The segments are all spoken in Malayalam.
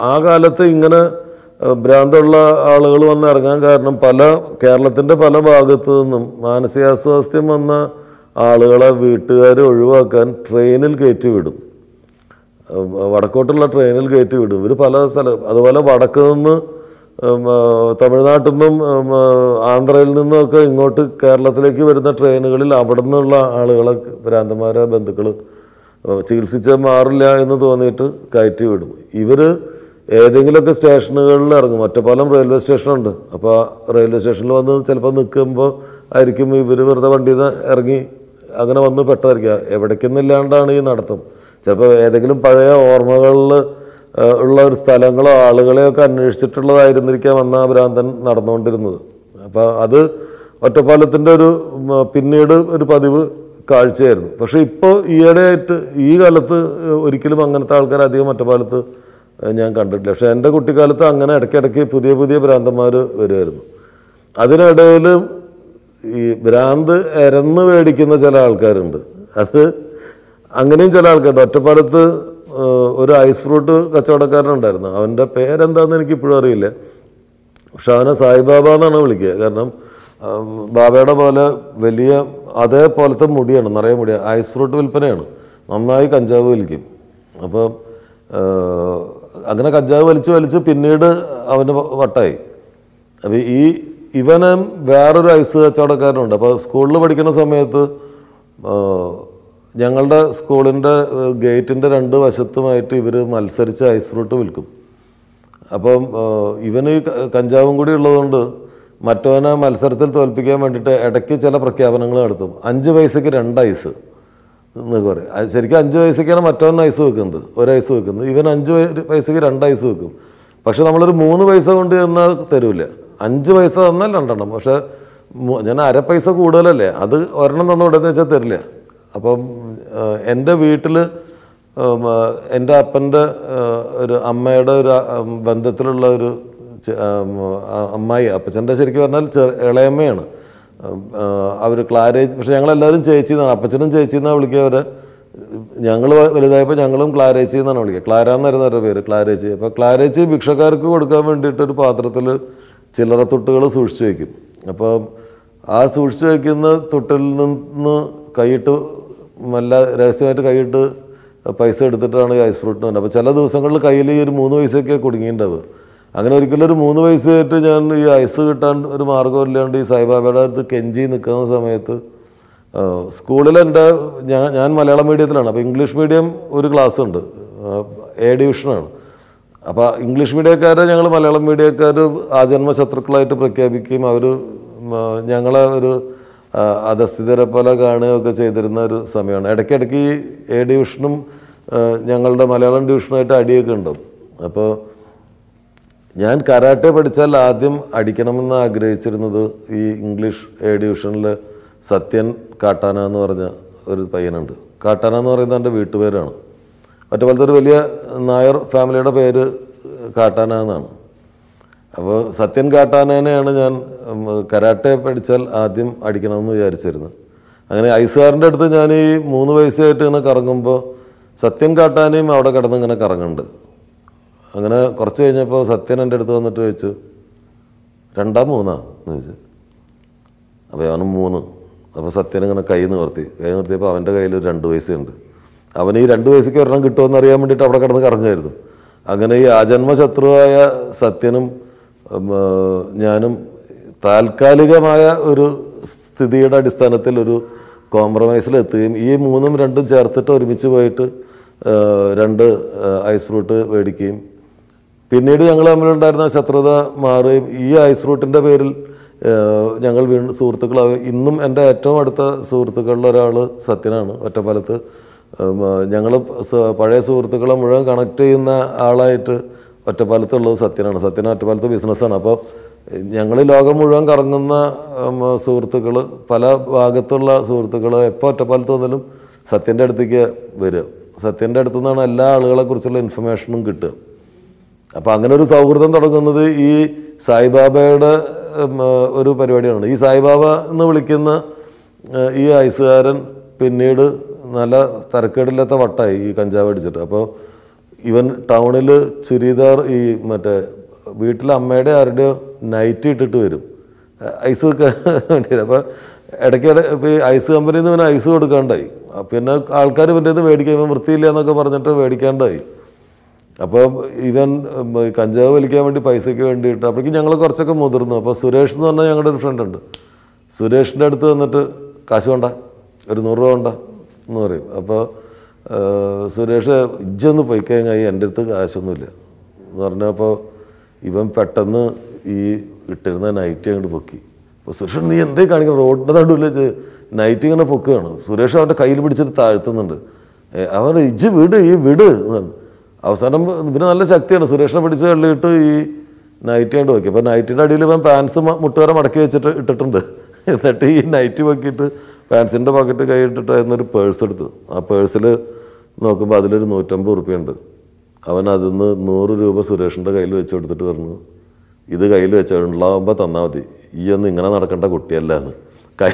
ആ കാലത്ത് ഇങ്ങനെ ഏഹ്, ഭ്രാന്തുള്ള ആളുകൾ വന്ന് ഇറങ്ങാൻ കാരണം പല കേരളത്തിൻ്റെ പല ഭാഗത്തു നിന്നും മാനസികാസ്വാസ്ഥ്യം വന്ന ആളുകളെ വീട്ടുകാർ ഒഴിവാക്കാൻ ട്രെയിനിൽ കയറ്റി വിടും ഉം, വടക്കോട്ടുള്ള ട്രെയിനിൽ കയറ്റി വിടും ഇവർ പല സ്ഥലം അതുപോലെ വടക്ക് നിന്ന് ഉം, ആ, തമിഴ്നാട്ടിൽ നിന്നും ഉം, ആ, ആന്ധ്രയിൽ നിന്നും ഒക്കെ ഇങ്ങോട്ട് കേരളത്തിലേക്ക് വരുന്ന ട്രെയിനുകളിൽ അവിടെ നിന്നുള്ള ആളുകളെ ഭ്രാന്തന്മാരെ ബന്ധുക്കൾ ചികിത്സിച്ചാൽ മാറില്ല എന്ന് തോന്നിയിട്ട് കയറ്റി വിടും ഇവർ ഏതെങ്കിലുമൊക്കെ സ്റ്റേഷനുകളിൽ ഇറങ്ങും ഒറ്റപ്പാലം റെയിൽവേ സ്റ്റേഷനുണ്ട് അപ്പോൾ ആ റെയിൽവേ സ്റ്റേഷനിൽ വന്ന് ചിലപ്പോൾ നിൽക്കുമ്പോൾ ആയിരിക്കും ഇവർ വെറുതെ വണ്ടിയിൽ നിന്ന് ഇറങ്ങി അങ്ങനെ വന്ന് പെട്ടതായിരിക്കുക എവിടേക്കെന്നില്ലാണ്ടാണ് ഈ നടത്തം ചിലപ്പോൾ ഏതെങ്കിലും പഴയ ഓർമ്മകളിൽ ഉള്ള ഒരു സ്ഥലങ്ങളോ ആളുകളെയൊക്കെ അന്വേഷിച്ചിട്ടുള്ളതായിരുന്നിരിക്കാം അന്ന് ആ ഭ്രാന്തൻ നടന്നുകൊണ്ടിരുന്നത് അപ്പോൾ അത് ഒറ്റപ്പാലത്തിൻ്റെ ഒരു ഉം, പിന്നീട് ഒരു പതിവ് കാഴ്ചയായിരുന്നു പക്ഷേ ഇപ്പോൾ ഈയിടെയായിട്ട് ഈ കാലത്ത് ഒരിക്കലും അങ്ങനത്തെ ആൾക്കാർ അധികം ഒറ്റപ്പാലത്ത് ഞാൻ കണ്ടിട്ടില്ല പക്ഷേ എൻ്റെ കുട്ടിക്കാലത്ത് അങ്ങനെ ഇടയ്ക്കിടയ്ക്ക് പുതിയ പുതിയ ഭ്രാന്തന്മാർ വരുമായിരുന്നു അതിനിടയിൽ ഈ ഭ്രാന്ത് എരന്ന് മേടിക്കുന്ന ചില ആൾക്കാരുണ്ട് അത് അങ്ങനെയും ചില ആൾക്കാരുണ്ട് ഒറ്റപ്പാലത്ത് ഏഹ്, ഒരു ഐസ് ഫ്രൂട്ട് കച്ചവടക്കാരനുണ്ടായിരുന്നു അവൻ്റെ പേരെന്താണെന്ന് എനിക്ക് ഇപ്പോഴും അറിയില്ല പക്ഷെ അവനെ സായിബാബ എന്നാണ് വിളിക്കുക കാരണം ഉം, ബാബയുടെ പോലെ വലിയ അതേപോലത്തെ മുടിയാണ് നിറയെ മുടിയാണ് ഐസ് ഫ്രൂട്ട് വിൽപ്പനയാണ് നന്നായി കഞ്ചാവ് വലിക്കും അപ്പം ഏഹ്, അങ്ങനെ കഞ്ചാവ് വലിച്ച് വലിച്ച് പിന്നീട് അവന് വ- വട്ടായി അപ്പോൾ ഈ ഇവന് വേറൊരു ഐസ് കച്ചവടക്കാരനുണ്ട് അപ്പോൾ സ്കൂളിൽ പഠിക്കുന്ന സമയത്ത് ആ, ഞങ്ങളുടെ സ്കൂളിൻ്റെ ഗേറ്റിൻ്റെ രണ്ട് വശത്തുമായിട്ട് ഇവർ മത്സരിച്ച് ഐസ് ഫ്രൂട്ട് വിൽക്കും അപ്പം ആ, ഇവന് ഈ ക- കഞ്ചാവും കൂടി ഉള്ളതുകൊണ്ട് മറ്റവനെ മത്സരത്തിൽ തോൽപ്പിക്കാൻ വേണ്ടിയിട്ട് ഇടയ്ക്ക് ചില പ്രഖ്യാപനങ്ങൾ നടത്തും അഞ്ച് പൈസയ്ക്ക് രണ്ട് ഐസ് എന്നൊക്കെ പറയും അത് ശരിക്കും അഞ്ച് പൈസയ്ക്കാണ് മറ്റവൻ ഐസ് വെക്കുന്നത് ഒരു ഐസ് വെക്കുന്നത് ഇവൻ അഞ്ച് പൈ- പൈസയ്ക്ക് രണ്ട് ഐസ് വെക്കും പക്ഷെ നമ്മളൊരു മൂന്ന് പൈസ കൊണ്ട് ചെന്നാൽ തരൂല അഞ്ച് പൈസ തന്നാൽ രണ്ടെണ്ണം പക്ഷെ മൂ- ഞാൻ അര പൈസ കൂടുതലല്ലേ അത് ഒരെണ്ണം തന്നു ഉടനെ വെച്ചാൽ തരില്ല അപ്പം ആ, എൻ്റെ വീട്ടിൽ എൻ്റെ അപ്പൻ്റെ ഒരു അമ്മയുടെ ഒരു ആ, ബന്ധത്തിലുള്ള ഒരു ചെ- ആ, ആ, അമ്മായി അപ്പച്ചൻ്റെ ശരിക്കും പറഞ്ഞാൽ ചെറു ഇളയമ്മയാണ് അവർ ക്ലാരേജ് പക്ഷെ ഞങ്ങളെല്ലാവരും ചേച്ചി എന്നാണ് അപ്പച്ചനും ചേച്ചി എന്നാണ് വിളിക്കുക അവരെ ഞങ്ങൾ വലുതായപ്പോൾ ഞങ്ങളും ക്ലാരേച്ചി എന്നാണ് വിളിക്കുക ക്ലാര എന്നായിരുന്നു അവരുടെ പേര് ക്ലാരേച്ചി അപ്പോൾ ക്ലാരേച്ചി ഭിക്ഷക്കാർക്ക് കൊടുക്കാൻ വേണ്ടിയിട്ട് ഒരു പാത്രത്തിൽ ചില്ലറ തുട്ടുകൾ സൂക്ഷിച്ചു വയ്ക്കും അപ്പോൾ ആ സൂക്ഷിച്ചു വയ്ക്കുന്ന തുട്ടിൽ നിന്ന് കൈയിട്ട് നല്ല രഹസ്യമായിട്ട് കൈയിട്ട് പൈസ എടുത്തിട്ടാണ് ഈ ഐസ് ഫ്രൂട്ടിന് വന്നത് അപ്പോൾ ചില ദിവസങ്ങളിൽ കയ്യിൽ ഈ ഒരു മൂന്ന് പൈസയൊക്കെ കുടുങ്ങിയിട്ടുണ്ടാവുക അങ്ങനെ ഒരിക്കലും ഒരു മൂന്ന് പൈസയായിട്ട് ഞാൻ ഈ ഐസ് കിട്ടാൻ ഒരു മാർഗ്ഗമില്ലാണ്ട് ഈ സായിബാബയുടെ അടുത്ത് കെഞ്ചി നിൽക്കുന്ന സമയത്ത് ആ, സ്കൂളിൽ എൻ്റെ ഞാൻ ഞാൻ മലയാളം മീഡിയത്തിലാണ് അപ്പോൾ ഇംഗ്ലീഷ് മീഡിയം ഒരു ക്ലാസ് ഉണ്ട് എ ഡിവിഷനാണ് അപ്പോൾ ഇംഗ്ലീഷ് മീഡിയക്കാരെ ഞങ്ങൾ മലയാളം മീഡിയക്കാർ ആജന്മ ശത്രുക്കളായിട്ട് പ്രഖ്യാപിക്കുകയും അവർ ഞങ്ങളെ ഒരു ആ, അധസ്ഥിതരെ പോലെ കാണുകയൊക്കെ ചെയ്തിരുന്ന ഒരു സമയമാണ് ഇടയ്ക്കിടയ്ക്ക് ഈ എ ഡിവിഷനും ആ, ഞങ്ങളുടെ മലയാളം ഡിവിഷനുമായിട്ട് അടിയൊക്കെ ഉണ്ടാവും അപ്പോൾ ഞാൻ കരാട്ടെ പഠിച്ചാൽ ആദ്യം അടിക്കണമെന്ന് ആഗ്രഹിച്ചിരുന്നത് ഈ ഇംഗ്ലീഷ് എ ഡിവിഷനിൽ സത്യൻ കാട്ടാന എന്ന് പറഞ്ഞ ഒരു പയ്യനുണ്ട് കാട്ടാന എന്ന് പറയുന്നത് എൻ്റെ വീട്ടുപേരാണ് ഒറ്റപ്പോലത്തെ ഒരു വലിയ നായർ ഫാമിലിയുടെ പേര് കാട്ടാന എന്നാണ് അപ്പോൾ സത്യൻ കാട്ടാനേനെയാണ് ഞാൻ ഉം, കരാട്ടെ പഠിച്ചാൽ ആദ്യം അടിക്കണമെന്ന് വിചാരിച്ചിരുന്നത് അങ്ങനെ ഐസുകാരൻ്റെ അടുത്ത് ഞാൻ ഈ മൂന്ന് വയസ്സായിട്ട് ഇങ്ങനെ കറങ്ങുമ്പോൾ സത്യൻ കാട്ടാനയും അവിടെ കിടന്ന് ഇങ്ങനെ കറങ്ങുന്നുണ്ട് അങ്ങനെ കുറച്ച് കഴിഞ്ഞപ്പോൾ സത്യൻ എൻ്റെ അടുത്ത് വന്നിട്ട് ചോദിച്ചു രണ്ടാ മൂന്നാ എന്ന് ചോദിച്ചു അപ്പോൾ അവന് മൂന്ന് അപ്പോൾ സത്യൻ ഇങ്ങനെ കൈ നിവർത്തി കൈ നിർത്തിയപ്പോൾ അവൻ്റെ കയ്യിൽ ഒരു രണ്ട് പൈസയുണ്ട് അവന് ഈ രണ്ട് പൈസയ്ക്ക് ഒരെണ്ണം കിട്ടുമെന്ന് അറിയാൻ വേണ്ടിയിട്ട് അവിടെ കിടന്ന് കറങ്ങുമായിരുന്നു അങ്ങനെ ഈ ആജന്മ ശത്രുവായ സത്യനും ഉം, ആ, ഞാനും താൽക്കാലികമായ ഒരു സ്ഥിതിയുടെ അടിസ്ഥാനത്തിൽ ഒരു കോംപ്രമൈസിലെത്തുകയും ഈ മൂന്നും രണ്ടും ചേർത്തിട്ട് ഒരുമിച്ച് പോയിട്ട് ആ, രണ്ട് ആ, ഐസ് ഫ്രൂട്ട് മേടിക്കുകയും പിന്നീട് ഞങ്ങൾ തമ്മിലുണ്ടായിരുന്ന ശത്രുത മാറുകയും ഈ ഐസ് ഫ്രൂട്ടിൻ്റെ പേരിൽ ഏഹ്, ഞങ്ങൾ വീണ്ടും സുഹൃത്തുക്കളാവുകയും ഇന്നും എൻ്റെ ഏറ്റവും അടുത്ത സുഹൃത്തുക്കളിൽ ഒരാൾ സത്യനാണ് ഒറ്റപ്പാലത്ത് ഞങ്ങൾ പഴയ സുഹൃത്തുക്കളെ മുഴുവൻ കണക്ട് ചെയ്യുന്ന ആളായിട്ട് ഒറ്റപ്പാലത്തുള്ളത് സത്യനാണ് സത്യൻ ഒറ്റപ്പാലത്ത് ബിസിനസ്സാണ് അപ്പോൾ ഞങ്ങൾ ലോകം മുഴുവൻ കറങ്ങുന്ന സുഹൃത്തുക്കൾ പല ഭാഗത്തുള്ള സുഹൃത്തുക്കൾ എപ്പോൾ ഒറ്റപ്പാലത്ത് വന്നാലും സത്യൻ്റെ അടുത്തേക്ക് വരിക സത്യൻ്റെ അടുത്തു നിന്നാണ് എല്ലാ ആളുകളെക്കുറിച്ചുള്ള ഇൻഫർമേഷനും കിട്ടുക അപ്പോൾ അങ്ങനെ ഒരു സൗഹൃദം തുടങ്ങുന്നത് ഈ സായിബാബയുടെ ഉം, ഒരു പരിപാടിയാണ് ഈ സായിബാബ എന്ന് വിളിക്കുന്ന ഏഹ്, ഈ ഐസുകാരൻ പിന്നീട് നല്ല തരക്കേടില്ലാത്ത വട്ടായി ഈ കഞ്ചാവ് അടിച്ചിട്ട് അപ്പോൾ ഇവൻ ടൗണിൽ ചുരിദാർ ഈ മറ്റേ വീട്ടിലെ അമ്മയുടെ ആരുടെയോ നൈറ്റ് ഇട്ടിട്ട് വരും ഐസ് വെക്കാൻ വേണ്ടി അപ്പോൾ ഇടയ്ക്കിടെ ഇപ്പോൾ ഈ ഐസ് കമ്പനിയിൽ നിന്ന് ഇവന് ഐസ് കൊടുക്കാണ്ടായി ആ, പിന്നെ ആൾക്കാർ ഇവൻ്റെ ഇത് മേടിക്കാൻ ഇവൻ വൃത്തിയില്ല എന്നൊക്കെ പറഞ്ഞിട്ട് മേടിക്കാണ്ടായി അപ്പോൾ ഇവൻ ഉം, ഈ കഞ്ചാവ് വലിക്കാൻ വേണ്ടി പൈസയ്ക്ക് വേണ്ടിയിട്ട് അപ്പോഴേക്കും ഞങ്ങൾ കുറച്ചൊക്കെ മുതിർന്നു അപ്പോൾ സുരേഷ് എന്ന് പറഞ്ഞാൽ ഞങ്ങളുടെ ഒരു ഫ്രണ്ട് ഉണ്ട് സുരേഷിൻ്റെ അടുത്ത് വന്നിട്ട് കാശ് വേണ്ട ഒരു നൂറ് രൂപ വേണ്ട എന്ന് പറയും അപ്പോൾ സുരേഷ് ഇജ്ജൊന്ന് പോയി കഴിഞ്ഞാൽ എൻ്റെ അടുത്ത് കാശൊന്നുമില്ല എന്ന് പറഞ്ഞപ്പോൾ ഇവൻ പെട്ടെന്ന് ഈ ഇട്ടിരുന്ന നൈറ്റ് അങ്ങോട്ട് പൊക്കി അപ്പോൾ സുരേഷ് നീ എന്തേ കാണിക്കണം റോഡിൻ്റെ നടുവിൽ വെച്ച് നൈറ്റ് ഇങ്ങനെ പൊക്കുകയാണ് സുരേഷ് അവൻ്റെ കയ്യിൽ പിടിച്ചിട്ട് താഴ്ത്തുന്നുണ്ട് ഏ, അവൻ ഇജ്ജ് വിട് ഈ വിട് എന്ന് പറഞ്ഞു അവസാനം പിന്നെ നല്ല ശക്തിയാണ് സുരേഷിനെ പിടിച്ച് തള്ളിയിട്ട് ഈ നൈറ്റ് കണ്ട് വെക്കി അപ്പോൾ നൈറ്റിൻ്റെ അടിയിൽ ഇവൻ പാൻസ് മുട്ടുവരെ മടക്കി വെച്ചിട്ട് ഇട്ടിട്ടുണ്ട് എന്നിട്ട് ഈ നൈറ്റ് പൊക്കിയിട്ട് പാൻസിൻ്റെ പോക്കറ്റ് കൈ ഇട്ടിട്ട് അതിന്നൊരു പേഴ്സ് എടുത്തു ആ പേഴ്സിൽ നോക്കുമ്പോൾ അതിലൊരു നൂറ്റമ്പത് റുപ്യ ഉണ്ട് അവൻ അതിൽ നിന്ന് നൂറ് രൂപ സുരേഷിൻ്റെ കയ്യിൽ വെച്ച് കൊടുത്തിട്ട് പറഞ്ഞു ഇത് കയ്യിൽ വെച്ച് ഉണ്ടാകുമ്പോൾ തന്നാൽ മതി ഈ ഒന്നും ഇങ്ങനെ നടക്കേണ്ട കുട്ടിയല്ല എന്ന് കൈ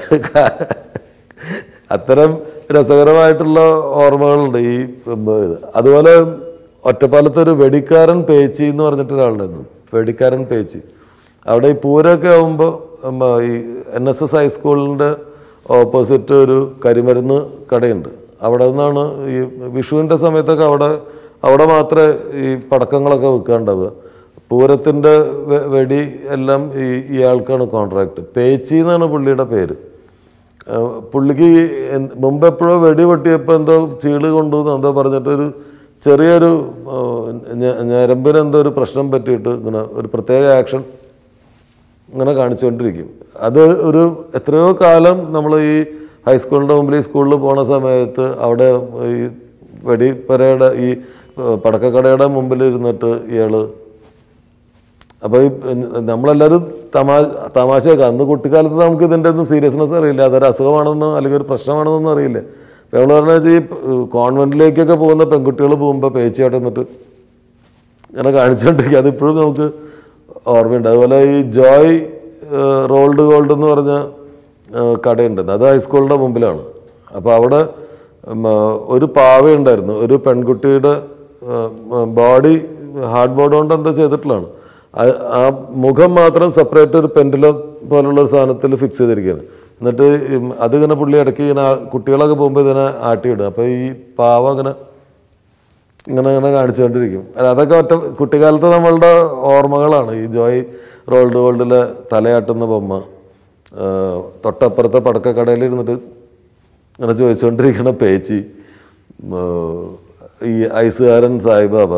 അത്തരം രസകരമായിട്ടുള്ള ഓർമ്മകളുണ്ട് ഈ ഉം, ഇത്. അതുപോലെ ഒറ്റപ്പാലത്ത് ഒരു വെടിക്കാരൻ പേച്ചി എന്ന് പറഞ്ഞിട്ട് ഒരാളുണ്ടായിരുന്നു വെടിക്കാരൻ പേച്ചി അവിടെ ഈ പൂരമൊക്കെ ആകുമ്പോൾ ഈ എൻ എസ് എസ് ഹൈസ്കൂളിൻ്റെ ഓപ്പോസിറ്റ് ഒരു കരിമരുന്ന് കടയുണ്ട് അവിടെ നിന്നാണ് ഈ വിഷുവിൻ്റെ സമയത്തൊക്കെ അവിടെ അവിടെ മാത്രമേ ഈ പടക്കങ്ങളൊക്കെ വിൽക്കാണ്ടാവുക പൂരത്തിൻ്റെ വെ- വെടി എല്ലാം ഈ ഇയാൾക്കാണ് കോൺട്രാക്ട് പേച്ചി എന്നാണ് പുള്ളിയുടെ പേര് ആ, പുള്ളിക്ക് ഈ എന്ത് മുമ്പ് എപ്പോഴോ വെടി പൊട്ടിയപ്പോൾ എന്തോ ചീള് കൊണ്ടുവന്ന് എന്തോ പറഞ്ഞിട്ടൊരു ചെറിയൊരു ആ, ഞ- ഞരമ്പിന് എന്തോ ഒരു പ്രശ്നം പറ്റിയിട്ട് ഇങ്ങനെ ഒരു പ്രത്യേക ആക്ഷൻ ഇങ്ങനെ കാണിച്ചുകൊണ്ടിരിക്കും അത് ഒരു എത്രയോ കാലം നമ്മൾ ഈ ഹൈസ്കൂളിൻ്റെ മുമ്പിൽ ഈ സ്കൂളിൽ പോണ സമയത്ത് അവിടെ ഈ വെടിപ്പരയുടെ ഈ ആ, പടക്കക്കടയുടെ മുമ്പിൽ ഇരുന്നിട്ട് ഇയാൾ അപ്പോൾ ഈ നമ്മളെല്ലാവരും തമാ തമാശയൊക്കെ അന്ന് കുട്ടിക്കാലത്ത് നമുക്ക് ഇതിൻ്റെ ഒന്നും സീരിയസ്നെസ് അറിയില്ല അതൊരു അസുഖമാണെന്നോ അല്ലെങ്കിൽ ഒരു പ്രശ്നമാണെന്നൊന്നും അറിയില്ല അപ്പോൾ നമ്മൾ പറഞ്ഞാൽ വെച്ചാൽ ഈ കോൺവെൻറ്റിലേക്കൊക്കെ പോകുന്ന പെൺകുട്ടികൾ പോകുമ്പോൾ പേച്ചിയായിട്ട് നിന്നിട്ട് ഇങ്ങനെ കാണിച്ചുകൊണ്ടിരിക്കുക അതിപ്പോഴും നമുക്ക് ഓർമ്മയുണ്ട് അതുപോലെ ഈ ജോയ് ഏഹ്, റോൾഡ് ഗോൾഡ് എന്ന് പറഞ്ഞ ഏഹ്, കടയുണ്ട് അത് ഹൈസ്കൂളിൻ്റെ മുമ്പിലാണ് അപ്പോൾ അവിടെ ഉം, ഏഹ്, ഒരു പാവയുണ്ടായിരുന്നു ഒരു പെൺകുട്ടിയുടെ ഏഹ്, ബോഡി ഹാർഡ് ബോർഡ് കൊണ്ട് എന്തോ ചെയ്തിട്ടുള്ളതാണ് ആ- ആ മുഖം മാത്രം സെപ്പറേറ്റ് ഒരു പെൻഡുലം പോലുള്ള ഒരു സാധനത്തിൽ ഫിക്സ് ചെയ്തിരിക്കുകയാണ് എന്നിട്ട് ഉം, അതിങ്ങനെ പുള്ളി ഇടയ്ക്ക് ഇങ്ങനെ ആ- കുട്ടികളൊക്കെ പോകുമ്പോൾ ഇതിനെ ആട്ടിയിടും അപ്പോൾ ഈ പാവ അങ്ങനെ ഇങ്ങനെ ഇങ്ങനെ കാണിച്ചുകൊണ്ടിരിക്കും അല്ല അതൊക്കെ ഒറ്റ കുട്ടിക്കാലത്ത് നമ്മളുടെ ഓർമ്മകളാണ് ഈ ജോയ് റോൾഡ് ഗോൾഡിലെ തലയാട്ടുന്ന ബൊമ്മ ആ, തൊട്ടപ്പുറത്തെ പടക്കക്കടയിൽ ഇരുന്നിട്ട് ഇങ്ങനെ ചോദിച്ചുകൊണ്ടിരിക്കണ പേച്ചി ആ, ഈ ഐസുകാരൻ സായിബാബ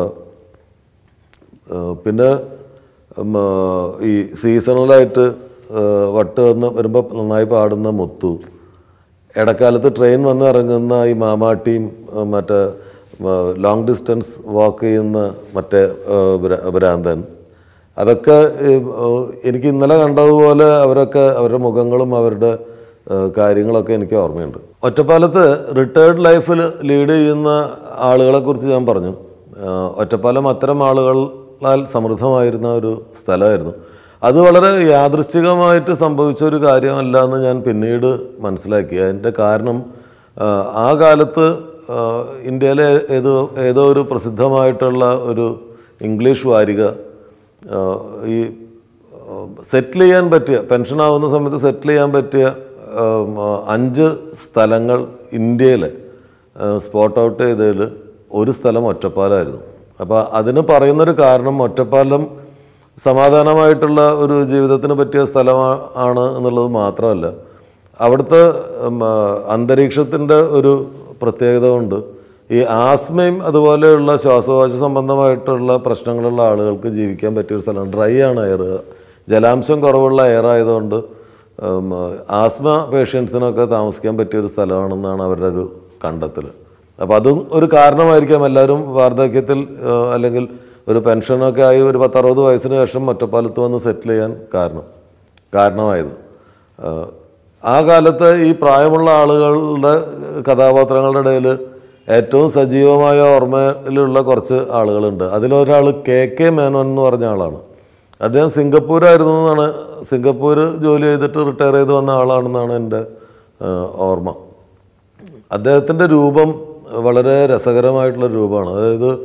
ആ, പിന്നെ ഉം, ആ, ഈ സീസണലായിട്ട് ആ, വട്ട് വന്ന് വരുമ്പോൾ നന്നായി പാടുന്ന മുത്തു ഇടക്കാലത്ത് ട്രെയിൻ വന്ന് ഇറങ്ങുന്ന ഈ മാമാട്ടിയും ആ, മറ്റേ ലോങ് ഡിസ്റ്റൻസ് വാക്ക് ചെയ്യുന്ന മറ്റേ ആ, ഭ്ര- ഭ്രാന്തൻ അതൊക്കെ ഈ, ആ, എനിക്ക് ഇന്നലെ കണ്ടതുപോലെ അവരൊക്കെ അവരുടെ മുഖങ്ങളും അവരുടെ ആ, കാര്യങ്ങളൊക്കെ എനിക്ക് ഓർമ്മയുണ്ട് ഒറ്റപ്പാലത്ത് റിട്ടയർഡ് ലൈഫിൽ ലീഡ് ചെയ്യുന്ന ആളുകളെക്കുറിച്ച് ഞാൻ പറഞ്ഞു ആ, ഒറ്റപ്പാലം അത്തരം ആളുകളാൽ സമൃദ്ധമായിരുന്ന ഒരു സ്ഥലമായിരുന്നു അത് വളരെ യാദൃശ്ചികമായിട്ട് സംഭവിച്ച ഒരു കാര്യമല്ല എന്ന് ഞാൻ പിന്നീട് മനസ്സിലാക്കി അതിൻ്റെ കാരണം ആ, ആ കാലത്ത് ആ, ഇന്ത്യയിലെ ഏതോ ഏതോ ഒരു പ്രസിദ്ധമായിട്ടുള്ള ഒരു ഇംഗ്ലീഷ് വാരിക ആ, ഈ സെറ്റിൽ ചെയ്യാൻ പറ്റിയ പെൻഷനാവുന്ന സമയത്ത് സെറ്റിൽ ചെയ്യാൻ പറ്റിയ ഉം, അഞ്ച് സ്ഥലങ്ങൾ ഇന്ത്യയിലെ സ്പോട്ട് ഔട്ട് ചെയ്തതിൽ ഒരു സ്ഥലം ഒറ്റപ്പാലമായിരുന്നു അപ്പോൾ അതിന് പറയുന്നൊരു കാരണം ഒറ്റപ്പാലം സമാധാനമായിട്ടുള്ള ഒരു ജീവിതത്തിന് പറ്റിയ സ്ഥലമാണ് ആണ് എന്നുള്ളത് മാത്രമല്ല അവിടുത്തെ ഉം, ആ, അന്തരീക്ഷത്തിൻ്റെ ഒരു പ്രത്യേകത കൊണ്ട് ഈ ആസ്മയും അതുപോലെയുള്ള ശ്വാസകോശ സംബന്ധമായിട്ടുള്ള പ്രശ്നങ്ങളുള്ള ആളുകൾക്ക് ജീവിക്കാൻ പറ്റിയ ഒരു സ്ഥലമാണ് ഡ്രൈ ആണ് എയർ ജലാംശം കുറവുള്ള എയർ ആയതുകൊണ്ട് ഉം, ആസ്മ പേഷ്യൻസിനൊക്കെ താമസിക്കാൻ പറ്റിയ ഒരു സ്ഥലമാണെന്നാണ് അവരുടെ ഒരു കണ്ടെത്തൽ അപ്പോൾ അതും ഒരു കാരണമായിരിക്കാം എല്ലാവരും വാർദ്ധക്യത്തിൽ ആ, അല്ലെങ്കിൽ ഒരു പെൻഷനൊക്കെ ആയി ഒരു പത്തറുപത് വയസ്സിന് ശേഷം ഒറ്റപ്പാലത്ത് വന്ന് സെറ്റിൽ ചെയ്യാൻ കാരണം കാരണമായത് ആ, ആ കാലത്ത് ഈ പ്രായമുള്ള ആളുകളുടെ കഥാപാത്രങ്ങളുടെ ഇടയിൽ ഏറ്റവും സജീവമായ ഓർമ്മയിലുള്ള കുറച്ച് ആളുകളുണ്ട് അതിലൊരാൾ കെ കെ മേനോൻ എന്ന് പറഞ്ഞ ആളാണ് അദ്ദേഹം സിംഗപ്പൂരായിരുന്നു എന്നാണ് സിംഗപ്പൂർ ജോലി ചെയ്തിട്ട് റിട്ടയർ ചെയ്ത് വന്ന ആളാണെന്നാണ് എൻ്റെ ആ, ഓർമ്മ അദ്ദേഹത്തിൻ്റെ രൂപം വളരെ രസകരമായിട്ടുള്ള രൂപമാണ് അതായത്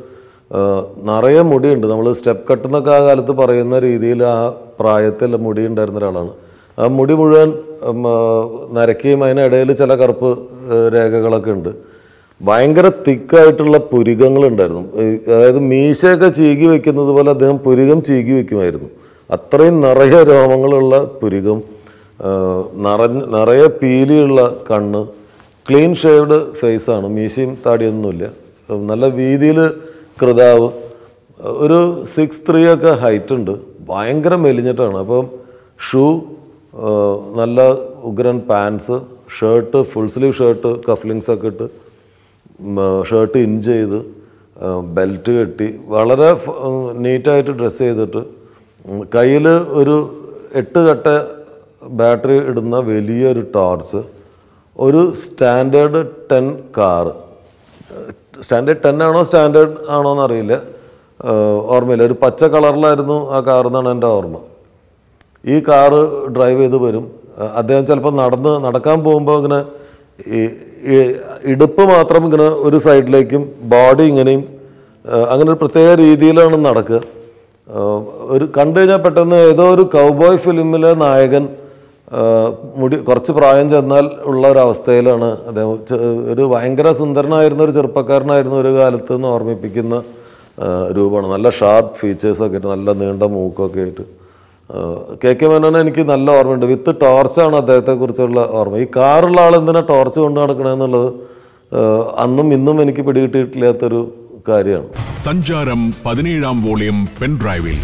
ആ, നിറയെ മുടിയുണ്ട് നമ്മൾ സ്റ്റെപ്പ് കട്ട് എന്നൊക്കെ ആ കാലത്ത് പറയുന്ന രീതിയിൽ ആ പ്രായത്തിൽ മുടി ഉണ്ടായിരുന്ന ഒരാളാണ് ആ മുടി മുഴുവൻ ഉം, ആ, നരക്കുകയും അതിനിടയിൽ ചില കറുപ്പ് ആ, രേഖകളൊക്കെ ഉണ്ട് ഭയങ്കര തിക്കായിട്ടുള്ള പുരികങ്ങളുണ്ടായിരുന്നു ഈ, അതായത് മീശയൊക്കെ ചീകി വെക്കുന്നത് പോലെ അദ്ദേഹം പുരികം ചീകി വെക്കുമായിരുന്നു അത്രയും നിറയെ രോമങ്ങളുള്ള പുരികം ആ, നിറഞ്ഞ നിറയെ പീലിയുള്ള കണ്ണ് ക്ലീൻ ഷേവ്ഡ് ഫേസാണ് മീശയും താടിയൊന്നുമില്ല നല്ല വീതിയിൽ കൃതാവ് ഒരു സിക്സ് ത്രീ ഒക്കെ ഹൈറ്റ് ഉണ്ട് ഭയങ്കര മെലിഞ്ഞിട്ടാണ് അപ്പം ഷൂ നല്ല ഉഗ്രൻ pants shirt full sleeve shirt cufflinks ഒക്കെ ഇട്ട് ഷർട്ട് ഇൻ ചെയ്ത് ബെൽറ്റ് കെട്ടി വളരെ നീറ്റായിട്ട് ഡ്രസ്സ് ചെയ്തിട്ട് കയ്യിൽ ഒരു എട്ട് കട്ട ബാറ്ററി ഇടുന്ന വലിയൊരു ടോർച്ച് ഒരു standard ten car standard ten ആണോ സ്റ്റാൻഡേർഡ് ആണോ എന്നറിയില്ല ഏഹ് ഓർമ്മയില്ല ഒരു പച്ച കളറിലായിരുന്നു ആ കാർ എന്നാണ് എൻ്റെ ഓർമ്മ ഈ കാറ് ഡ്രൈവ് ചെയ്ത് വരും അഹ് അദ്ദേഹം ചിലപ്പോൾ നടന്ന് നടക്കാൻ പോകുമ്പോൾ ഇങ്ങനെ ഈ ഈ ഇടുപ്പ് മാത്രം ഇങ്ങനെ ഒരു സൈഡിലേക്കും ബോഡി ഇങ്ങനെയും അഹ് അങ്ങനെ ഒരു പ്രത്യേക രീതിയിലാണ് നടക്കുക അഹ് ഒരു കണ്ടു കഴിഞ്ഞാൽ പെട്ടെന്ന് ഏതോ ഒരു കൗബോയ് ഫിലിമിലെ നായകൻ ആഹ് മുടി കുറച്ച് പ്രായം ചെന്നാൽ ഉള്ള ഒരു അവസ്ഥയിലാണ് അദ്ദേഹം ചെ- ഒരു ഭയങ്കര സുന്ദരനായിരുന്ന ഒരു ചെറുപ്പക്കാരനായിരുന്ന ഒരു കാലത്ത് നിന്ന് ഓർമ്മിപ്പിക്കുന്ന ആഹ് രൂപമാണ് നല്ല ഷാർപ്പ് ഫീച്ചേഴ്സൊക്കെ ആയിട്ട് നല്ല നീണ്ട മൂക്കൊക്കെ ആയിട്ട് ആഹ് കെ കെ മേനോനെ എനിക്ക് നല്ല ഓർമ്മയുണ്ട് വിത്ത് ടോർച്ചാണ് അദ്ദേഹത്തെക്കുറിച്ചുള്ള ഓർമ്മ ഈ കാറുള്ള ആൾ എന്തിനാ ടോർച്ച് കൊണ്ട് നടക്കണമെന്നുള്ളത് ആഹ് അന്നും ഇന്നും എനിക്ക് പിടികിട്ടിയിട്ടില്ലാത്തൊരു കാര്യമാണ് സഞ്ചാരം പതിനേഴാം വോളിയം പെൻഡ്രൈവിൽ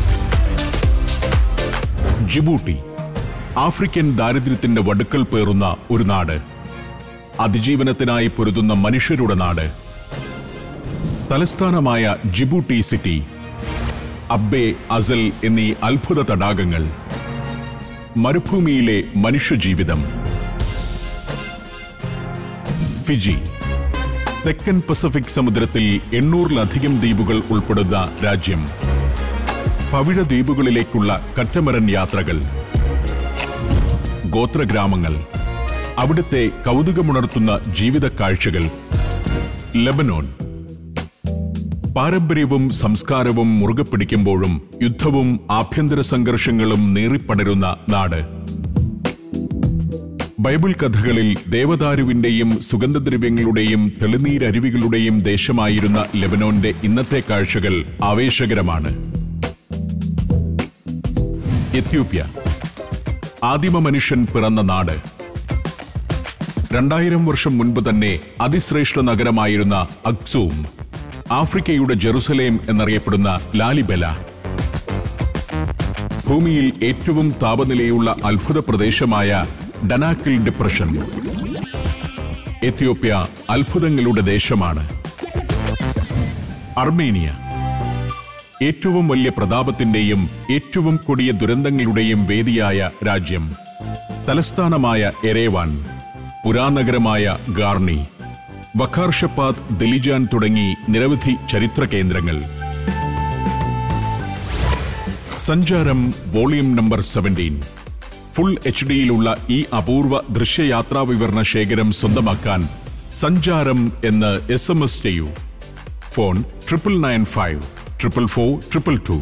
ജിബൂട്ടി ആഫ്രിക്കൻ ദാരിദ്ര്യത്തിന്റെ വടുക്കൽ പേറുന്ന ഒരു നാട് അതിജീവനത്തിനായി പൊരുതുന്ന മനുഷ്യരുടെ നാട് തലസ്ഥാനമായ ജിബൂട്ടി സിറ്റി അബ്ബെ അസൽ എന്നീ അത്ഭുത തടാകങ്ങൾ മരുഭൂമിയിലെ മനുഷ്യജീവിതം ഫിജി തെക്കൻ പസഫിക് സമുദ്രത്തിൽ എണ്ണൂറിലധികം ദ്വീപുകൾ ഉൾപ്പെടുന്ന രാജ്യം പവിഴ ദ്വീപുകളിലേക്കുള്ള കറ്റമരൻ യാത്രകൾ ഗോത്രഗ്രാമങ്ങൾ അവിടുത്തെ കൗതുകമുണർത്തുന്ന ജീവിത കാഴ്ചകൾ ലബനോൻ പാരമ്പര്യവും സംസ്കാരവും മുറുകെ പിടിക്കുമ്പോഴും യുദ്ധവും ആഭ്യന്തര സംഘർഷങ്ങളും നേറിപ്പടരുന്ന നാട് ബൈബിൾ കഥകളിൽ ദേവദാരുവിന്റെയും സുഗന്ധദ്രവ്യങ്ങളുടെയും തെളിനീരരുവികളുടെയും ദേശമായിരുന്ന ലെബനോന്റെ ഇന്നത്തെ കാഴ്ചകൾ ആവേശകരമാണ് എത്യോപ്യ ആദിമ മനുഷ്യൻ പിറന്ന നാട് രണ്ടായിരം വർഷം മുൻപ് തന്നെ അതിശ്രേഷ്ഠ നഗരമായിരുന്ന അക്സൂം ആഫ്രിക്കയുടെ ജെറുസലേം എന്നറിയപ്പെടുന്ന ലാലിബല ഭൂമിയിൽ ഏറ്റവും താപനിലയുള്ള അത്ഭുത പ്രദേശമായ ഡനാക്കിൽ ഡിപ്രഷൻ എത്യോപ്യ അത്ഭുതങ്ങളുടെ ദേശമാണ് അർമേനിയ ഏറ്റവും വലിയ പ്രതാപത്തിന്റെയും ഏറ്റവും കൊടിയ ദുരന്തങ്ങളുടെയും വേദിയായ രാജ്യം തലസ്ഥാനമായ എരേവാൻ പുരാനഗരമായ ഗാർണി വഖാർഷപ്പാത്ത് ദലിജാൻ തുടങ്ങി നിരവധി ചരിത്ര കേന്ദ്രങ്ങൾ സഞ്ചാരം volume number seventeen full H ഡിയിലുള്ള ഈ അപൂർവ ദൃശ്യയാത്രാ വിവരണ ശേഖരം സ്വന്തമാക്കാൻ സഞ്ചാരം എന്ന് എസ് എം എസ് ചെയ്യൂ phone triple nine five triple four triple two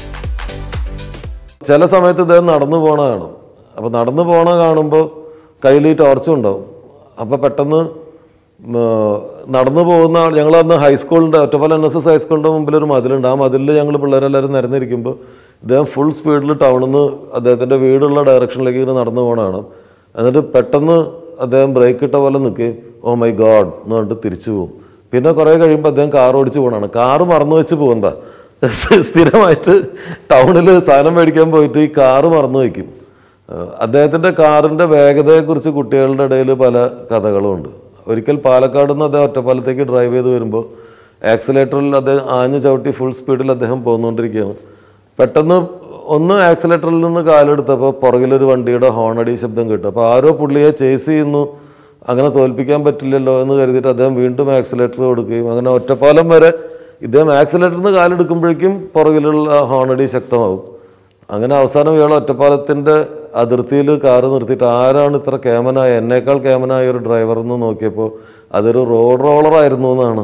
ചില സമയത്ത് ഇദ്ദേഹം നടന്നു പോണ കാണും അപ്പോൾ നടന്നു പോണ കാണുമ്പോൾ കയ്യിൽ ഈ ടോർച്ചും ഉണ്ടാവും അപ്പോൾ പെട്ടെന്ന് ഉം, നടന്നു പോകുന്ന ആൾ ഞങ്ങൾ അന്ന് ഹൈസ്കൂളിൻ്റെ ഒറ്റപ്പാലം എൻ എസ് എസ് ഹൈസ്കൂളിൻ്റെ മുമ്പിൽ ഒരു മതിലുണ്ട് ആ മതിലിൽ ഞങ്ങൾ പിള്ളേരെല്ലാവരും നിരന്നിരിക്കുമ്പോൾ ഇദ്ദേഹം ഫുൾ സ്പീഡിൽ ടൗണിൽ നിന്ന് അദ്ദേഹത്തിൻ്റെ വീടുള്ള ഡയറക്ഷനിലേക്ക് ഇങ്ങനെ നടന്നു പോകണതാണ് എന്നിട്ട് പെട്ടെന്ന് അദ്ദേഹം ബ്രേക്ക് ഇട്ട പോലെ നിൽക്കുകയും ഓ മൈ ഗോഡ് എന്ന് പറഞ്ഞിട്ട് തിരിച്ചു പോകും പിന്നെ കുറേ കഴിയുമ്പോൾ അദ്ദേഹം കാർ ഓടിച്ച് പോകണതാണ് കാറ് മറന്നു വെച്ച് പോകുന്നതാ സ്ഥിരമായിട്ട് ടൗണിൽ സാധനം മേടിക്കാൻ പോയിട്ട് ഈ കാറ് മറന്നു വയ്ക്കും ഏഹ് അദ്ദേഹത്തിൻ്റെ കാറിൻ്റെ വേഗതയെക്കുറിച്ച് കുട്ടികളുടെ ഇടയിൽ പല കഥകളും ഉണ്ട് ഒരിക്കൽ പാലക്കാട് നിന്ന് അദ്ദേഹം ഒറ്റപ്പാലത്തേക്ക് ഡ്രൈവ് ചെയ്ത് വരുമ്പോൾ ആക്സിലേറ്ററിൽ അദ്ദേഹം ആഞ്ഞ് ചവിട്ടി ഫുൾ സ്പീഡിൽ അദ്ദേഹം പോന്നുകൊണ്ടിരിക്കുകയാണ് പെട്ടെന്ന് ഒന്ന് ആക്സിലേറ്ററിൽ നിന്ന് കാലെടുത്തപ്പോൾ പുറകിലൊരു വണ്ടിയുടെ ഹോണടി ശബ്ദം കേട്ടു അപ്പോൾ ആരോ പുള്ളിയെ ചേസ് ചെയ്യുന്നു അങ്ങനെ തോൽപ്പിക്കാൻ പറ്റില്ലല്ലോ എന്ന് കരുതിയിട്ട് അദ്ദേഹം വീണ്ടും ആക്സിലേറ്റർ കൊടുക്കുകയും അങ്ങനെ ഒറ്റപ്പാലം വരെ ഇദ്ദേഹം ആക്സിലേറ്ററിൽ നിന്ന് കാലെടുക്കുമ്പോഴേക്കും പുറകിലുള്ള ഹോണടി ശക്തമാവും അങ്ങനെ അവസാനം ഇയാൾ ഒറ്റപ്പാലത്തിൻ്റെ അതിർത്തിയിൽ കാറ് നിർത്തിയിട്ട് ആരാണ് ഇത്ര കേമനായ എന്നേക്കാൾ കേമനായ ഒരു ഡ്രൈവർ എന്ന് നോക്കിയപ്പോൾ അതൊരു റോഡ് റോളറായിരുന്നു എന്നാണ്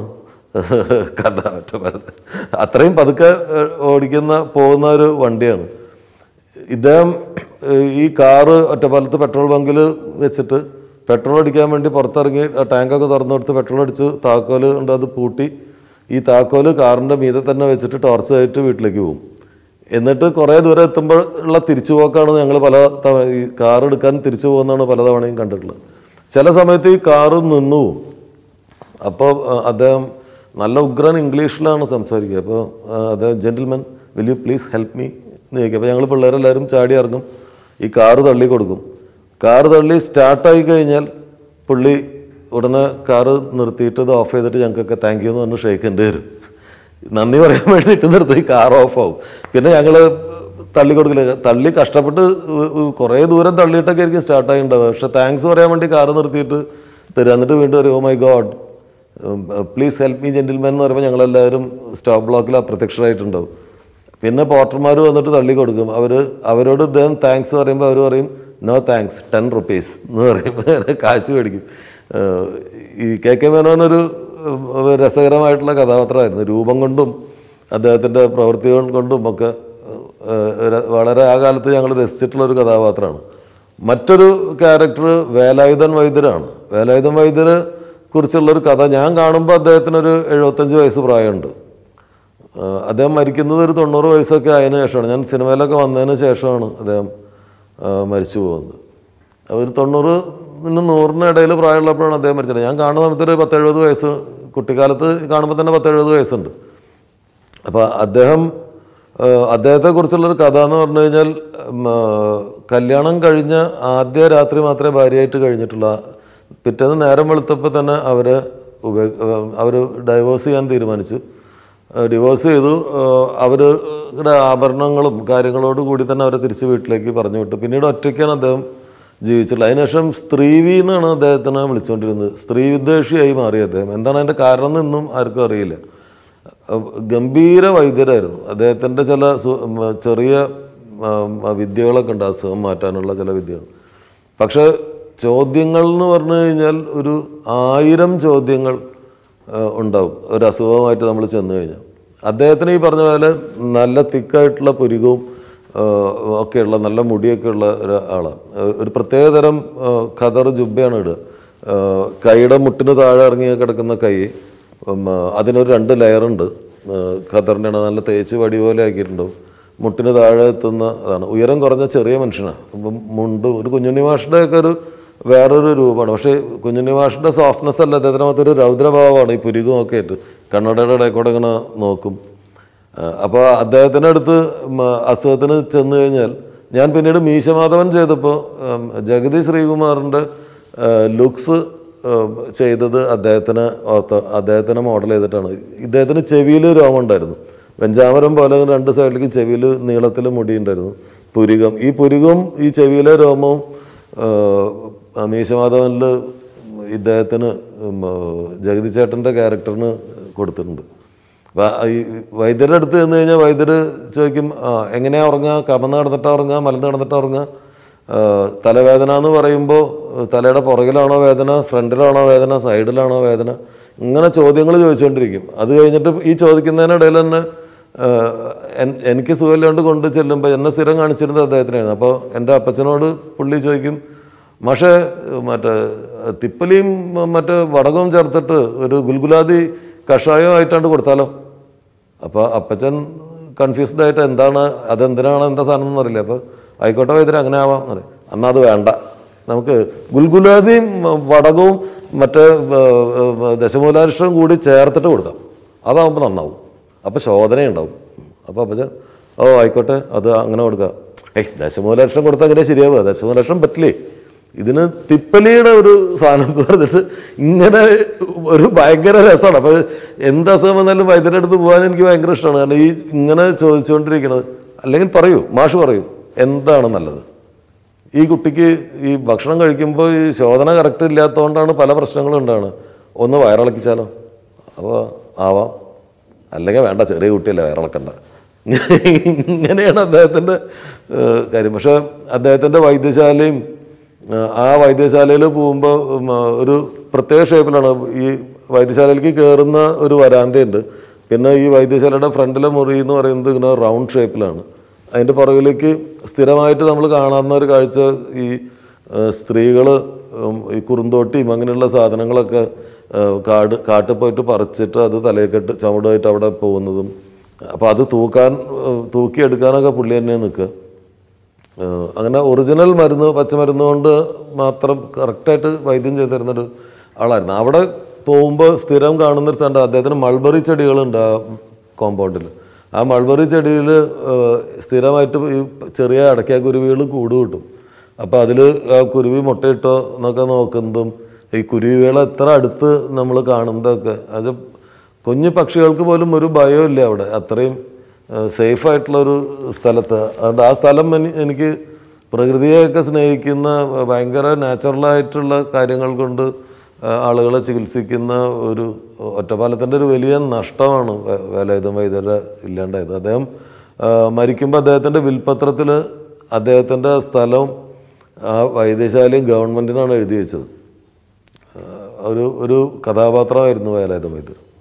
കഥ ഒറ്റപ്പാലത്ത് അത്രയും പതുക്കെ ഏഹ്, ഓടിക്കുന്ന പോകുന്ന ഒരു വണ്ടിയാണ് ഇദ്ദേഹം ഏഹ്, ഈ കാറ് ഒറ്റപ്പാലത്ത് പെട്രോൾ ബങ്കിൽ വെച്ചിട്ട് പെട്രോൾ അടിക്കാൻ വേണ്ടി പുറത്തിറങ്ങി ആ ടാങ്കൊക്കെ തുറന്നു കൊടുത്ത് പെട്രോൾ അടിച്ച് താക്കോല് ഉണ്ട് അത് പൂട്ടി ഈ താക്കോല് കാറിൻ്റെ മീതെ തന്നെ വെച്ചിട്ട് ടോർച്ച് ആയിട്ട് വീട്ടിലേക്ക് പോകും എന്നിട്ട് കുറേ ദൂരം എത്തുമ്പോൾ ഉള്ള തിരിച്ചു പോക്കാണ് ഞങ്ങൾ പല തവണ ഈ കാർ എടുക്കാൻ തിരിച്ചു പോകുന്നതാണ് പല തവണയും കണ്ടിട്ടുള്ളത് ചില സമയത്ത് ഈ കാറ് നിന്നു പോകും അപ്പോൾ അദ്ദേഹം നല്ല ഉഗ്രൻ ഇംഗ്ലീഷിലാണ് സംസാരിക്കുക അപ്പോൾ അദ്ദേഹം gentleman will you please help me എന്ന് ചോദിക്കും അപ്പോൾ ഞങ്ങൾ പിള്ളേരെല്ലാവരും ചാടി ഇറങ്ങും ഈ കാറ് തള്ളി കൊടുക്കും കാറ് തള്ളി സ്റ്റാർട്ടായി കഴിഞ്ഞാൽ പുള്ളി ഉടനെ കാറ് നിർത്തിയിട്ട് ഇത് ഓഫ് ചെയ്തിട്ട് ഞങ്ങൾക്കൊക്കെ താങ്ക് യു എന്ന് പറഞ്ഞ് ഷെയ്ക്കേണ്ടി വരും നന്ദി പറയാൻ വേണ്ടിയിട്ട് നിർത്തി കാർ ഓഫ് ആവും പിന്നെ ഞങ്ങൾ തള്ളി കൊടുക്കില്ല തള്ളി കഷ്ടപ്പെട്ട് ഉ- ഉ- കുറേ ദൂരം തള്ളിയിട്ടൊക്കെ ആയിരിക്കും സ്റ്റാർട്ടായി ഉണ്ടാവുക പക്ഷെ താങ്ക്സ് പറയാൻ വേണ്ടി കാറ് നിർത്തിയിട്ട് തരിക എന്നിട്ട് വീണ്ടും ഒരു oh my God please help me gentleman എന്ന് പറയുമ്പോൾ ഞങ്ങളെല്ലാവരും സ്റ്റോപ്പ് ബ്ലോക്കിൽ അപ്രത്യക്ഷരായിട്ടുണ്ടാവും പിന്നെ പോർട്ടർമാർ വന്നിട്ട് തള്ളി കൊടുക്കും അവർ അവരോട് ഇദ്ദേഹം താങ്ക്സ് പറയുമ്പോൾ അവർ പറയും നോ താങ്ക്സ് ടെൻ റുപ്പീസ് എന്ന് പറയുമ്പോൾ കാശ് മേടിക്കും ഏഹ് ഈ കെ കെ മേനോൻ ഒരു ഏഹ് രസകരമായിട്ടുള്ള കഥാപാത്രമായിരുന്നു രൂപം കൊണ്ടും അദ്ദേഹത്തിൻ്റെ പ്രവൃത്തികൾ കൊണ്ടും ഒക്കെ ഏഹ് ര- വളരെ ആ കാലത്ത് ഞങ്ങൾ രസിച്ചിട്ടുള്ള ഒരു കഥാപാത്രമാണ് മറ്റൊരു ക്യാരക്ടർ വേലായുധൻ വൈദ്യരാണ് വേലായുധൻ വൈദ്യരെ കുറിച്ചുള്ളൊരു കഥ ഞാൻ കാണുമ്പോൾ അദ്ദേഹത്തിനൊരു എഴുപത്തഞ്ച് വയസ്സ് പ്രായമുണ്ട് ആഹ് അദ്ദേഹം മരിക്കുന്നത് ഒരു തൊണ്ണൂറ് വയസ്സൊക്കെ ആയതിനു ശേഷമാണ് ഞാൻ സിനിമയിലൊക്കെ വന്നതിന് ശേഷമാണ് അദ്ദേഹം ആഹ് മരിച്ചു പോകുന്നത് ഒരു തൊണ്ണൂറ് നൂറിന് ഇടയിൽ പ്രായമുള്ളപ്പോഴാണ് അദ്ദേഹം മരിച്ചത് ഞാൻ കാണുന്ന സമയത്ത് ഒരു പത്തെഴുപത് വയസ്സ് കുട്ടിക്കാലത്ത് കാണുമ്പോൾ തന്നെ പത്തെഴുപത് വയസ്സുണ്ട് അപ്പോൾ അദ്ദേഹം ഏഹ് അദ്ദേഹത്തെക്കുറിച്ചുള്ളൊരു കഥ എന്ന് പറഞ്ഞു കഴിഞ്ഞാൽ ഉം, ഏഹ് കല്യാണം കഴിഞ്ഞ ആദ്യ രാത്രി മാത്രമേ ഭാര്യയായിട്ട് കഴിഞ്ഞിട്ടുള്ളൂ പിറ്റേന്ന് നേരം വെളുത്തപ്പോൾ തന്നെ അവരെ ഉപയോഗ അവർ ഡൈവോഴ്സ് ചെയ്യാൻ തീരുമാനിച്ചു ഡിവോഴ്സ് ചെയ്തു അവരുടെ ആഭരണങ്ങളും കാര്യങ്ങളോട് കൂടി തന്നെ അവരെ തിരിച്ച് വീട്ടിലേക്ക് പറഞ്ഞു വിട്ടു പിന്നീട് ഒറ്റയ്ക്കാണ് അദ്ദേഹം ജീവിച്ചിട്ടുള്ളത് അതിനുശേഷം സ്ത്രീവി എന്നാണ് അദ്ദേഹത്തിനെ വിളിച്ചുകൊണ്ടിരുന്നത് സ്ത്രീ വിദ്വേഷിയായി മാറി അദ്ദേഹം എന്താണ് അതിൻ്റെ കാരണം എന്നും ആർക്കും അറിയില്ല അഹ് ഗംഭീര വൈദ്യരായിരുന്നു അദ്ദേഹത്തിൻ്റെ ചില സു- ഉം, ചെറിയ ഉം, വിദ്യകളൊക്കെ ഉണ്ട് അസുഖം മാറ്റാനുള്ള ചില വിദ്യകൾ പക്ഷേ ചോദ്യങ്ങൾ എന്ന് പറഞ്ഞു കഴിഞ്ഞാൽ ഒരു ആയിരം ചോദ്യങ്ങൾ അഹ് ഉണ്ടാവും ഒരു അസുഖമായിട്ട് നമ്മൾ ചെന്ന് കഴിഞ്ഞാൽ അദ്ദേഹത്തിന് ഈ പറഞ്ഞ പോലെ നല്ല തിക്കായിട്ടുള്ള പുരികവും ആഹ് ഒക്കെയുള്ള നല്ല മുടിയൊക്കെ ഉള്ള ഒരു ആളാണ് ഒരു പ്രത്യേകതരം ആഹ് ഖദർ ജുബയാണ് ഇടുക ആഹ് കൈയുടെ മുട്ടിന് താഴെ ഇറങ്ങി കിടക്കുന്ന കൈ ഉം, ആഹ് അതിനൊരു രണ്ട് ലെയറുണ്ട് ഖദറിൻ്റെ നല്ല തേച്ച് വടി പോലെ ആക്കിയിട്ടുണ്ടാവും മുട്ടിന് താഴെ എത്തുന്ന അതാണ് ഉയരം കുറഞ്ഞ ചെറിയ മനുഷ്യനാണ് അപ്പം മുണ്ട് ഒരു കുഞ്ഞുണ്ണി മാഷിൻ്റെ ഒക്കെ ഒരു വേറൊരു രൂപമാണ് പക്ഷേ കുഞ്ഞുണ്ണി മാഷിൻ്റെ സോഫ്റ്റ്നെസ് അല്ല അദ്ദേഹത്തിനകത്തൊരു രൗദ്രഭാവമാണ് ഈ പുരുകം ഒക്കെ ആയിട്ട് കണ്ണടയുടെ ഇടയിൽ കൂടെ ഇങ്ങനെ നോക്കും അപ്പോൾ അദ്ദേഹത്തിൻ്റെ അടുത്ത് ഉം, അസുഖത്തിന് ചെന്ന് കഴിഞ്ഞാൽ ഞാൻ പിന്നീട് മീശമാധവൻ ചെയ്തപ്പോൾ ഉം, ജഗതി ശ്രീകുമാറിൻ്റെ ലുക്സ് ചെയ്തത് അദ്ദേഹത്തിന് ഓർത്ത അദ്ദേഹത്തിനെ മോഡൽ ചെയ്തിട്ടാണ് ഇദ്ദേഹത്തിന് ചെവിയിൽ രോമം ഉണ്ടായിരുന്നു വെഞ്ചാമരം പോലെ രണ്ട് സൈഡിലേക്ക് ചെവിയിൽ നീളത്തിൽ മുടിയുണ്ടായിരുന്നു പുരികം ഈ പുരികവും ഈ ചെവിയിലെ രോമവും ആഹ്, മീശമാധവനിൽ ഇദ്ദേഹത്തിന് ഉം, ജഗതി ചേട്ടൻ്റെ ക്യാരക്ടറിന് കൊടുത്തിട്ടുണ്ട് വ- ഈ വൈദ്യരുടെ അടുത്ത് ചെന്ന് കഴിഞ്ഞാൽ വൈദ്യർ ചോദിക്കും ആ, എങ്ങനെയാ ഉറങ്ങുക കമന്ന് കിടന്നിട്ടാ ഉറങ്ങുക മലന്ന് കിടന്നിട്ടാ ഉറങ്ങുക ആ, തലവേദന എന്ന് പറയുമ്പോൾ തലയുടെ പുറകിലാണോ വേദന ഫ്രണ്ടിലാണോ വേദന സൈഡിലാണോ വേദന ഇങ്ങനെ ചോദ്യങ്ങൾ ചോദിച്ചുകൊണ്ടിരിക്കും അത് കഴിഞ്ഞിട്ട് ഈ ചോദിക്കുന്നതിനിടയിൽ തന്നെ ആ, എൻ- എനിക്ക് സുഖമില്ലാണ്ട് കൊണ്ട് ചെല്ലുമ്പോൾ എന്നെ സ്ഥിരം കാണിച്ചിരുന്നത് അദ്ദേഹത്തിനായിരുന്നു അപ്പോൾ എൻ്റെ അപ്പച്ചനോട് പുള്ളി ചോദിക്കും പക്ഷേ മറ്റേ തിപ്പലിയും മറ്റേ വടകവും ചേർത്തിട്ട് ഒരു ഗുൽഗുലാതി കഷായം ആയിട്ടാണ്ട് കൊടുത്താലോ അപ്പോൾ അപ്പച്ചൻ കൺഫ്യൂസ്ഡ് ആയിട്ട് എന്താണ് അതെന്തിനാണ് എന്താ സാധനം എന്ന് അറിയില്ല അപ്പോൾ ആയിക്കോട്ടെ വൈദ്യര് അങ്ങനെ ആവാം എന്ന് പറയും എന്നാൽ അത് വേണ്ട നമുക്ക് ഗുൽഗുലാതിയും വടകവും മറ്റേ ഏർ, ഏർ, ദശമൂലാരിഷ്ടവും കൂടി ചേർത്തിട്ട് കൊടുക്കാം അതാകുമ്പോൾ നന്നാവും അപ്പോൾ ശോധനയുണ്ടാവും അപ്പോൾ അപ്പച്ചൻ ഓ ആയിക്കോട്ടെ അത് അങ്ങനെ കൊടുക്കാം ഏയ് ദശമൂലക്ഷം കൊടുത്താൽ അങ്ങനെ ശരിയാവുക ദശമൂലക്ഷം പറ്റില്ലേ ഇതിന് തിപ്പലിയുടെ ഒരു സാധനം എന്ന് പറഞ്ഞിട്ട് ഇങ്ങനെ ഒരു ഭയങ്കര രസമാണ് അപ്പോൾ എന്ത് അസുഖം വന്നാലും വൈദ്യരുടെ അടുത്ത് പോകാൻ എനിക്ക് ഭയങ്കര ഇഷ്ടമാണ് കാരണം ഈ ഇങ്ങനെ ചോദിച്ചുകൊണ്ടിരിക്കുന്നത് അല്ലെങ്കിൽ പറയൂ മാഷ് പറയൂ എന്താണ് നല്ലത് ഈ കുട്ടിക്ക് ഈ ഭക്ഷണം കഴിക്കുമ്പോൾ ഈ ശോധന കറക്റ്റ് ഇല്ലാത്തതുകൊണ്ടാണ് പല പ്രശ്നങ്ങളും ഉണ്ടാണ് ഒന്ന് വയറിളക്കിച്ചാലോ അപ്പോൾ ആവാം അല്ലെങ്കിൽ വേണ്ട ചെറിയ കുട്ടിയല്ലേ വയറിളക്കണ്ട ഇങ്ങനെയാണ് അദ്ദേഹത്തിൻ്റെ ഏഹ്, കാര്യം പക്ഷേ അദ്ദേഹത്തിൻ്റെ വൈദ്യശാലയും ഏഹ്, ആ വൈദ്യശാലയിൽ പോകുമ്പോൾ ഉം, ഒരു പ്രത്യേക ഷേപ്പിലാണ് ഈ വൈദ്യശാലയിലേക്ക് കയറുന്ന ഒരു വരാന്തയുണ്ട് പിന്നെ ഈ വൈദ്യശാലയുടെ ഫ്രണ്ടിലെ മുറി എന്ന് പറയുന്നത് ഇങ്ങനെ റൗണ്ട് ഷേപ്പിലാണ് അതിൻ്റെ പുറകിലേക്ക് സ്ഥിരമായിട്ട് നമ്മൾ കാണാവുന്ന ഒരു കാഴ്ച ഈ സ്ത്രീകൾ ഈ കുറുന്തോട്ടിയും അങ്ങനെയുള്ള സാധനങ്ങളൊക്കെ ആ, കാട് കാട്ടിൽ പോയിട്ട് പറിച്ചിട്ട് അത് തലയെക്കെട്ട് ചുമടുമായിട്ട് അവിടെ പോകുന്നതും അപ്പോൾ അത് തൂക്കാൻ ആ, തൂക്കിയെടുക്കാനൊക്കെ പുള്ളി തന്നെ നിൽക്കുക ഏഹ് അങ്ങനെ ഒറിജിനൽ മരുന്ന് പച്ചമരുന്ന് കൊണ്ട് മാത്രം കറക്റ്റായിട്ട് വൈദ്യം ചെയ്തു തരുന്നൊരു ആളായിരുന്നു അവിടെ പോകുമ്പോൾ സ്ഥിരം കാണുന്നൊരു സ്ഥലം അദ്ദേഹത്തിന് മൾബറി ചെടികളുണ്ട് ആ കോമ്പൗണ്ടിൽ ആ മൾബറി ചെടിയിൽ സ്ഥിരമായിട്ട് ഈ ചെറിയ അടയ്ക്കാക്കുരുവികൾ കൂട് കിട്ടും അപ്പോൾ അതിൽ ആ കുരുവി മുട്ടയിട്ടോ എന്നൊക്കെ നോക്കുന്നതും ഈ കുരുവികളെ എത്ര അടുത്ത് നമ്മൾ കാണുന്നതൊക്കെ അത് കുഞ്ഞു പക്ഷികൾക്ക് പോലും ഒരു ഭയമില്ല അവിടെ അത്രയും സേഫ് ആയിട്ടുള്ളൊരു സ്ഥലത്ത് അതുകൊണ്ട് ആ സ്ഥലം എനി- എനിക്ക് പ്രകൃതിയെയൊക്കെ സ്നേഹിക്കുന്ന ഭയങ്കര നാച്ചുറലായിട്ടുള്ള കാര്യങ്ങൾ കൊണ്ട് ആ, ആളുകളെ ചികിത്സിക്കുന്ന ഒരു ഒറ്റപ്പാലത്തിൻ്റെ ഒരു വലിയ നഷ്ടമാണ് വേ- വേലായുധം വൈദ്യരെ ഇല്ലാണ്ടായത് അദ്ദേഹം ആ, മരിക്കുമ്പോൾ അദ്ദേഹത്തിൻ്റെ വിൽപത്രത്തിൽ അദ്ദേഹത്തിൻ്റെ സ്ഥലവും ആ വൈദ്യശാലയും ഗവൺമെൻറ്റിനാണ് എഴുതി വെച്ചത് ആ, ഒരു ഒരു കഥാപാത്രമായിരുന്നു വേലായുധം വൈദ്യർ